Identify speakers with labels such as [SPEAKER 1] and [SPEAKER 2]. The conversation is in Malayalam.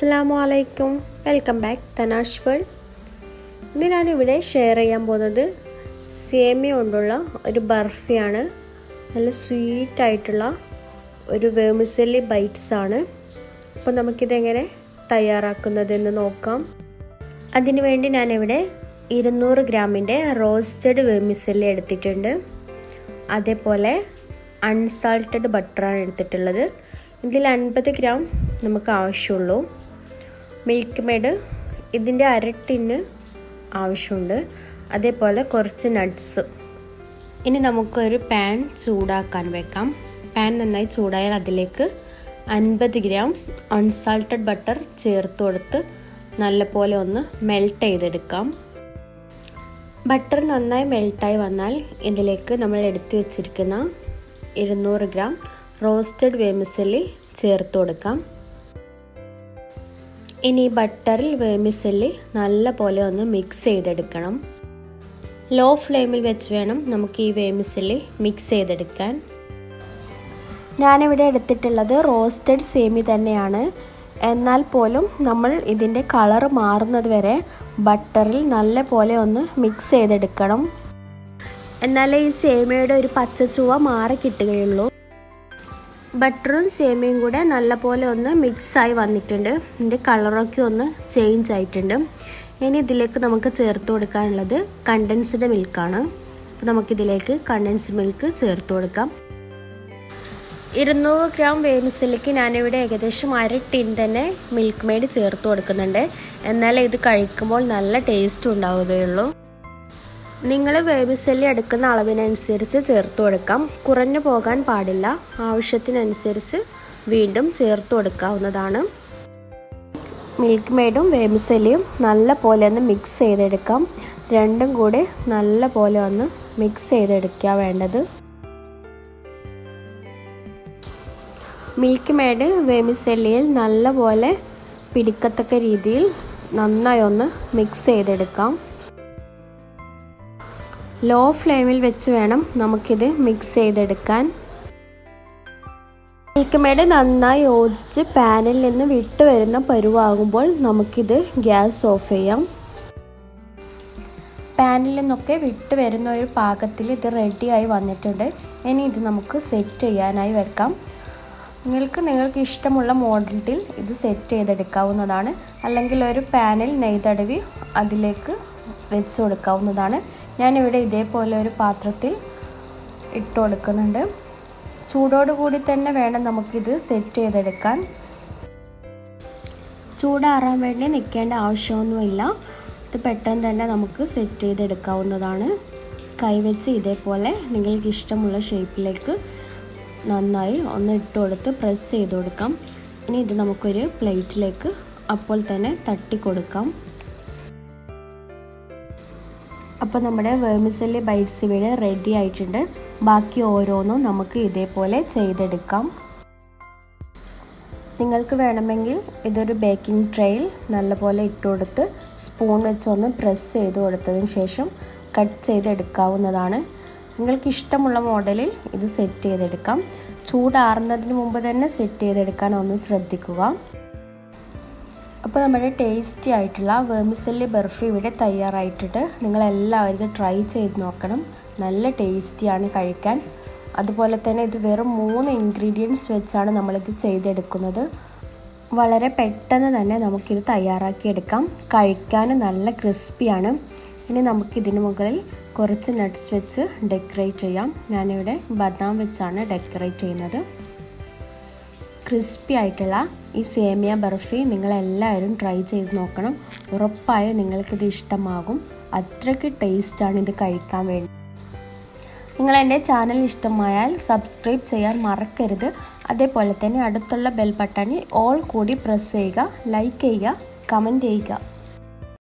[SPEAKER 1] അസ്സാമു അലൈക്കും വെൽക്കം ബാക്ക് തനാഷ് വേൾഡ് ഇന്ന് ഞാനിവിടെ ഷെയർ ചെയ്യാൻ പോകുന്നത് സേമിയ കൊണ്ടുള്ള ഒരു ബർഫിയാണ് നല്ല സ്വീറ്റായിട്ടുള്ള ഒരു വേമിസലി ബൈറ്റ്സ് ആണ് അപ്പോൾ നമുക്കിതെങ്ങനെ തയ്യാറാക്കുന്നതെന്ന് നോക്കാം അതിനു വേണ്ടി ഞാനിവിടെ ഇരുന്നൂറ് ഗ്രാമിൻ്റെ റോസ്റ്റഡ് വേമിസലി എടുത്തിട്ടുണ്ട് അതേപോലെ അൺസാൾട്ടഡ് ബട്ടറാണ് എടുത്തിട്ടുള്ളത് ഇതിൽ അൻപത് ഗ്രാം നമുക്ക് ആവശ്യമുള്ളൂ മിൽക്ക് മെയ്ഡ് ഇതിൻ്റെ അര ടിന്ന് ആവശ്യമുണ്ട് അതേപോലെ കുറച്ച് നട്ട്സ് ഇനി നമുക്കൊരു പാൻ ചൂടാക്കാൻ വെക്കാം പാൻ നന്നായി ചൂടായാൽ അതിലേക്ക് അൻപത് ഗ്രാം അൺസാൾട്ടഡ് ബട്ടർ ചേർത്ത് കൊടുത്ത് നല്ലപോലെ ഒന്ന് മെൽട്ട് ചെയ്തെടുക്കാം ബട്ടർ നന്നായി മെൽട്ടായി വന്നാൽ ഇതിലേക്ക് നമ്മൾ എടുത്തു വെച്ചിരിക്കുന്ന ഇരുന്നൂറ് ഗ്രാം റോസ്റ്റഡ് വേമിസലി ചേർത്ത് കൊടുക്കാം ഇനി ബട്ടറിൽ വേമിസലി നല്ല പോലെ ഒന്ന് മിക്സ് ചെയ്തെടുക്കണം ലോ ഫ്ലെയിമിൽ വെച്ച് വേണം നമുക്ക് ഈ വേമിസലി മിക്സ് ചെയ്തെടുക്കാൻ ഞാനിവിടെ എടുത്തിട്ടുള്ളത് റോസ്റ്റഡ് സേമി തന്നെയാണ് എന്നാൽ പോലും നമ്മൾ ഇതിൻ്റെ കളർ മാറുന്നത് വരെ ബട്ടറിൽ നല്ല പോലെ ഒന്ന് മിക്സ് ചെയ്തെടുക്കണം എന്നാലേ ഈ സേമിയയുടെ ഒരു പച്ചച്ചുവ മാറി കിട്ടുകയുള്ളൂ ബട്ടറും സേമിയയും കൂടെ നല്ലപോലെ ഒന്ന് മിക്സായി വന്നിട്ടുണ്ട് ഇതിൻ്റെ കളറൊക്കെ ഒന്ന് ചേഞ്ച് ആയിട്ടുണ്ട് ഇനി ഇതിലേക്ക് നമുക്ക് ചേർത്ത് കൊടുക്കാനുള്ളത് കണ്ടൻസ്ഡ് മിൽക്കാണ് അപ്പോൾ നമുക്കിതിലേക്ക് കണ്ടൻസ്ഡ് മിൽക്ക് ചേർത്ത് കൊടുക്കാം ഇരുന്നൂറ് ഗ്രാം വേമിസിലേക്ക് ഞാനിവിടെ ഏകദേശം അര ടിൻ തന്നെ മിൽക്ക് മെയ്ഡ് ചേർത്ത് കൊടുക്കുന്നുണ്ട് എന്നാലേ ഇത് കഴിക്കുമ്പോൾ നല്ല ടേസ്റ്റ് ഉണ്ടാവുകയുള്ളൂ നിങ്ങൾ വേവിസല്ലി എടുക്കുന്ന അളവിനനുസരിച്ച് ചേർത്ത് കൊടുക്കാം കുറഞ്ഞു പോകാൻ പാടില്ല ആവശ്യത്തിനനുസരിച്ച് വീണ്ടും ചേർത്ത് കൊടുക്കാവുന്നതാണ് മിൽക്ക് മെയ്ഡും വേമിസല്ലിയും നല്ല പോലെ ഒന്ന് മിക്സ് ചെയ്തെടുക്കാം രണ്ടും കൂടി നല്ല പോലെ ഒന്ന് മിക്സ് ചെയ്തെടുക്കുക വേണ്ടത് മിൽക്ക് മെയ്ഡ് വേമിസല്ലിയിൽ നല്ല പോലെ പിടിക്കത്തക്ക രീതിയിൽ നന്നായി ഒന്ന് മിക്സ് ചെയ്തെടുക്കാം ലോ ഫ്ലെയിമിൽ വെച്ച് വേണം നമുക്കിത് മിക്സ് ചെയ്തെടുക്കാൻ മിൽക്ക് മെയ്ഡ് നന്നായി യോജിച്ച് പാനിൽ നിന്ന് വിട്ടു വരുന്ന പരുവാകുമ്പോൾ നമുക്കിത് ഗ്യാസ് ഓഫ് ചെയ്യാം പാനിൽ നിന്നൊക്കെ വിട്ടു വരുന്ന ഒരു പാകത്തിൽ ഇത് റെഡിയായി വന്നിട്ടുണ്ട് ഇനി ഇത് നമുക്ക് സെറ്റ് ചെയ്യാനായി വെക്കാം നിങ്ങൾക്ക് നിങ്ങൾക്ക് ഇഷ്ടമുള്ള മോഡലിൽ ഇത് സെറ്റ് ചെയ്തെടുക്കാവുന്നതാണ് അല്ലെങ്കിൽ ഒരു പാനിൽ നെയ്തടവി അതിലേക്ക് വെച്ച് കൊടുക്കാവുന്നതാണ് ഞാനിവിടെ ഇതേപോലെ ഒരു പാത്രത്തിൽ ഇട്ട് കൊടുക്കുന്നുണ്ട് ചൂടോടുകൂടി തന്നെ വേണം നമുക്കിത് സെറ്റ് ചെയ്തെടുക്കാൻ ചൂടാറാൻ വേണ്ടി നിൽക്കേണ്ട ആവശ്യമൊന്നുമില്ല ഇത് പെട്ടെന്ന് തന്നെ നമുക്ക് സെറ്റ് ചെയ്തെടുക്കാവുന്നതാണ് കൈവച്ച് ഇതേപോലെ നിങ്ങൾക്ക് ഇഷ്ടമുള്ള ഷേപ്പിലേക്ക് നന്നായി ഒന്ന് ഇട്ട് കൊടുത്ത് പ്രസ് ചെയ്ത് കൊടുക്കാം ഇനി ഇത് നമുക്കൊരു പ്ലേറ്റിലേക്ക് അപ്പോൾ തന്നെ തട്ടി കൊടുക്കാം അപ്പോൾ നമ്മുടെ വേമിസല്ലി ബൈറ്റ്സ് ഇവിടെ റെഡി ആയിട്ടുണ്ട് ബാക്കി ഓരോന്നും നമുക്ക് ഇതേപോലെ ചെയ്തെടുക്കാം നിങ്ങൾക്ക് വേണമെങ്കിൽ ഇതൊരു ബേക്കിംഗ് ട്രേയിൽ നല്ലപോലെ ഇട്ട് കൊടുത്ത് സ്പൂൺ വെച്ച് ഒന്ന് പ്രസ് ചെയ്ത് കൊടുത്തതിന് ശേഷം കട്ട് ചെയ്തെടുക്കാവുന്നതാണ് നിങ്ങൾക്ക് ഇഷ്ടമുള്ള മോഡലിൽ ഇത് സെറ്റ് ചെയ്തെടുക്കാം ചൂടാറുന്നതിന് മുമ്പ് തന്നെ സെറ്റ് ചെയ്തെടുക്കാൻ ഒന്ന് ശ്രദ്ധിക്കുക അപ്പോൾ നമ്മുടെ ടേസ്റ്റി ആയിട്ടുള്ള വേമിസല്ലി ബർഫി ഇവിടെ തയ്യാറായിട്ടുണ്ട് നിങ്ങളെല്ലാവരും ഇത് ട്രൈ ചെയ്ത് നോക്കണം നല്ല ടേസ്റ്റിയാണ് കഴിക്കാൻ അതുപോലെ തന്നെ ഇത് വെറും മൂന്ന് ഇൻഗ്രീഡിയൻസ് വെച്ചാണ് നമ്മളിത് ചെയ്തെടുക്കുന്നത് വളരെ പെട്ടെന്ന് തന്നെ നമുക്കിത് തയ്യാറാക്കിയെടുക്കാം കഴിക്കാൻ നല്ല ക്രിസ്പിയാണ് ഇനി നമുക്കിതിന് മുകളിൽ കുറച്ച് നട്ട്സ് വെച്ച് ഡെക്കറേറ്റ് ചെയ്യാം ഞാനിവിടെ ബദാം വെച്ചാണ് ഡെക്കറേറ്റ് ചെയ്യുന്നത് ക്രിസ്പി ആയിട്ടുള്ള ഈ സേമിയ ബർഫി നിങ്ങളെല്ലാവരും ട്രൈ ചെയ്ത് നോക്കണം ഉറപ്പായും നിങ്ങൾക്കിത് ഇഷ്ടമാകും അത്രയ്ക്ക് ടേസ്റ്റാണ് ഇത് കഴിക്കാൻ വേണ്ടി നിങ്ങൾ എൻ്റെ ചാനൽ ഇഷ്ടമായാൽ സബ്സ്ക്രൈബ് ചെയ്യാൻ മറക്കരുത് അതേപോലെ തന്നെ അടുത്തുള്ള ബെൽ ബട്ടണിൽ ഓൾ കൂടി പ്രസ് ചെയ്യുക ലൈക്ക് ചെയ്യുക കമൻറ്റ് ചെയ്യുക